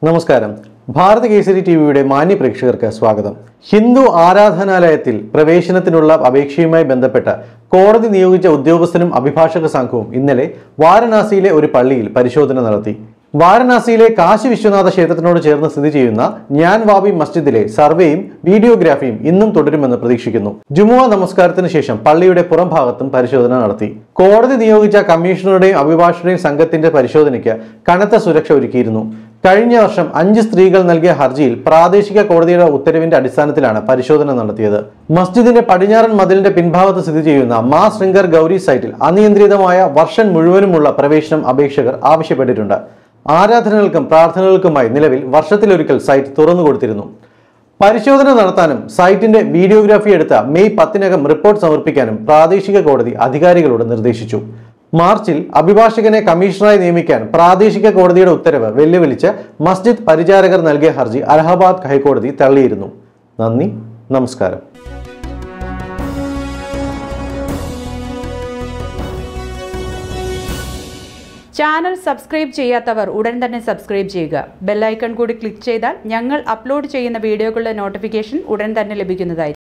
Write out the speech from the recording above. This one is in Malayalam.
നമസ്കാരം ഭാരത കേസരി ടി വിയുടെ മാന്യ പ്രേക്ഷകർക്ക് സ്വാഗതം ഹിന്ദു ആരാധനാലയത്തിൽ പ്രവേശനത്തിനുള്ള അപേക്ഷയുമായി ബന്ധപ്പെട്ട് കോടതി നിയോഗിച്ച ഉദ്യോഗസ്ഥനും അഭിഭാഷക സംഘവും ഇന്നലെ വാരണാസിയിലെ ഒരു പള്ളിയിൽ പരിശോധന നടത്തി വാരണാസിയിലെ കാശി വിശ്വനാഥ ക്ഷേത്രത്തിനോട് ചേർന്ന് സ്ഥിതി ചെയ്യുന്ന ഞാൻ വാബി മസ്ജിദിലെ സർവേയും വീഡിയോഗ്രാഫിയും ഇന്നും തുടരുമെന്ന് പ്രതീക്ഷിക്കുന്നു ജുമുഅ നമസ്കാരത്തിന് ശേഷം പള്ളിയുടെ പുറം ഭാഗത്തും പരിശോധന നടത്തി കോടതി നിയോഗിച്ച കമ്മീഷണറുടെയും അഭിഭാഷകരുടെയും സംഘത്തിന്റെ പരിശോധനയ്ക്ക് കനത്ത സുരക്ഷ ഒരുക്കിയിരുന്നു കഴിഞ്ഞ വർഷം അഞ്ച് സ്ത്രീകൾ നൽകിയ ഹർജിയിൽ പ്രാദേശിക കോടതിയുടെ ഉത്തരവിന്റെ അടിസ്ഥാനത്തിലാണ് പരിശോധന നടത്തിയത് മസ്ജിദിന്റെ പടിഞ്ഞാറൻ മതിലിന്റെ പിൻഭാഗത്ത് സ്ഥിതി ചെയ്യുന്ന മാ ശൃംഗർ ഗൗരി സൈറ്റിൽ അനിയന്ത്രിതമായ വർഷം മുഴുവനുമുള്ള പ്രവേശനം അപേക്ഷകർ ആവശ്യപ്പെട്ടിട്ടുണ്ട് ആരാധനകൾക്കും പ്രാർത്ഥനകൾക്കുമായി നിലവിൽ വർഷത്തിലൊരിക്കൽ സൈറ്റ് തുറന്നു കൊടുത്തിരുന്നു പരിശോധന നടത്താനും സൈറ്റിന്റെ വീഡിയോഗ്രാഫി എടുത്ത മെയ് പത്തിനകം റിപ്പോർട്ട് സമർപ്പിക്കാനും പ്രാദേശിക കോടതി അധികാരികളോട് നിർദ്ദേശിച്ചു മാർച്ചിൽ അഭിഭാഷകനെ കമ്മീഷണറായി നിയമിക്കാൻ പ്രാദേശിക കോടതിയുടെ ഉത്തരവ് വെല്ലുവിളിച്ച് മസ്ജിദ് പരിചാരകർ നൽകിയ ഹർജി അലഹബാദ് ഹൈക്കോടതി തള്ളിയിരുന്നു നന്ദി നമസ്കാരം ചാനൽ സബ്സ്ക്രൈബ് ചെയ്യാത്തവർ ഉടൻ തന്നെ സബ്സ്ക്രൈബ് ചെയ്യുക ബെല്ലൈക്കൺ കൂടി ക്ലിക്ക് ചെയ്താൽ ഞങ്ങൾ അപ്ലോഡ് ചെയ്യുന്ന വീഡിയോകളുടെ നോട്ടിഫിക്കേഷൻ ഉടൻ തന്നെ ലഭിക്കുന്നതായിരിക്കും